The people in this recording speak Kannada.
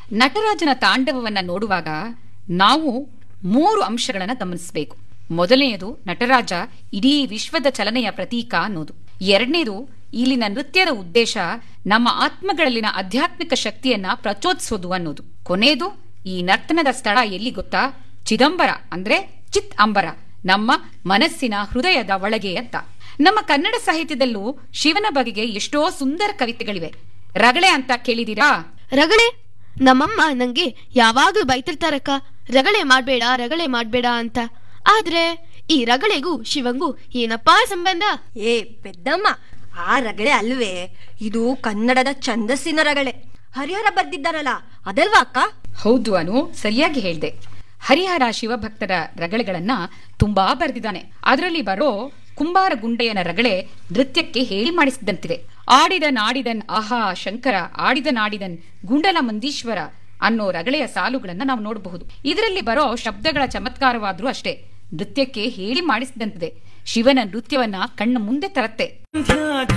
ನಟರಾಜನ ತಾಂಡವವನ್ನ ನೋಡುವಾಗ ನಾವು ಮೂರು ಅಂಶಗಳನ್ನ ಗಮನಿಸಬೇಕು ಮೊದಲನೆಯದು ನಟರಾಜ ಇಡೀ ವಿಶ್ವದ ಚಲನೆಯ ಪ್ರತೀಕ ಅನ್ನೋದು ಎರಡನೇದು ಇಲ್ಲಿನ ನೃತ್ಯದ ಉದ್ದೇಶ ನಮ್ಮ ಆತ್ಮಗಳಲ್ಲಿನ ಆಧ್ಯಾತ್ಮಿಕ ಶಕ್ತಿಯನ್ನ ಪ್ರಚೋದಿಸೋದು ಅನ್ನೋದು ಕೊನೆಯದು ಈ ನರ್ತನದ ಸ್ಥಳ ಎಲ್ಲಿ ಗೊತ್ತಾ ಚಿದಂಬರ ಅಂದ್ರೆ ಚಿತ್ ಅಂಬರ ನಮ್ಮ ಮನಸ್ಸಿನ ಹೃದಯದ ಒಳಗೆ ಅಂತ ನಮ್ಮ ಕನ್ನಡ ಸಾಹಿತ್ಯದಲ್ಲೂ ಶಿವನ ಬಗೆಗೆ ಎಷ್ಟೋ ಸುಂದರ ಕವಿತೆಗಳಿವೆ ರಗಳೆ ಅಂತ ಕೇಳಿದೀರಾ ರಗಳೆ ನಮ್ಮಮ್ಮ ನಂಗೆ ಯಾವಾಗ್ಲೂ ಬೈತಿರ್ತಾರಕ್ಕ ರಗಳೆ ಮಾಡ್ಬೇಡ ರಗಳೆ ಮಾಡ್ಬೇಡ ಅಂತ ಆದ್ರೆ ಈ ರಗಳೆಗೂ ಶಿವಂಗೂ ಏನಪ್ಪಾ ಸಂಬಂಧ ಏ ಪೆದ್ದಮ್ಮ ಆ ರಗಳೆ ಅಲ್ವೇ ಇದು ಕನ್ನಡದ ಛಂದಸ್ಸಿನ ರಗಳೆ ಹರಿಹರ ಬರ್ದಿದ್ದಾರಲ್ಲ ಅದಲ್ವಾ ಅಕ್ಕ ಹೌದು ಅನು ಸರಿಯಾಗಿ ಹೇಳ್ದೆ ಹರಿಹರ ಶಿವಭಕ್ತರ ರಗಳೆಗಳನ್ನ ತುಂಬಾ ಬರೆದಿದ್ದಾನೆ ಅದರಲ್ಲಿ ಬರೋ ಕುಂಬಾರ ಗುಂಡೆಯನ ರಗಳೆ ನೃತ್ಯಕ್ಕೆ ಹೇಳಿ ಮಾಡಿಸಿದಂತಿದೆ ಆಡಿದ ನಾಡಿದನ್ ಆಹಾ ಶಂಕರ ಆಡಿದ ನಾಡಿದನ್ ಗುಂಡಲ ಮಂದೀಶ್ವರ ಅನ್ನೋ ರಗಳೆಯ ಸಾಲುಗಳನ್ನ ನಾವು ನೋಡಬಹುದು ಇದರಲ್ಲಿ ಬರೋ ಶಬ್ದಗಳ ಚಮತ್ಕಾರವಾದ್ರೂ ಅಷ್ಟೇ ನೃತ್ಯಕ್ಕೆ ಹೇಳಿ ಮಾಡಿಸಿದಂತಿದೆ ಶಿವನ ನೃತ್ಯವನ್ನ ಕಣ್ಣ ಮುಂದೆ ತರತ್ತೆ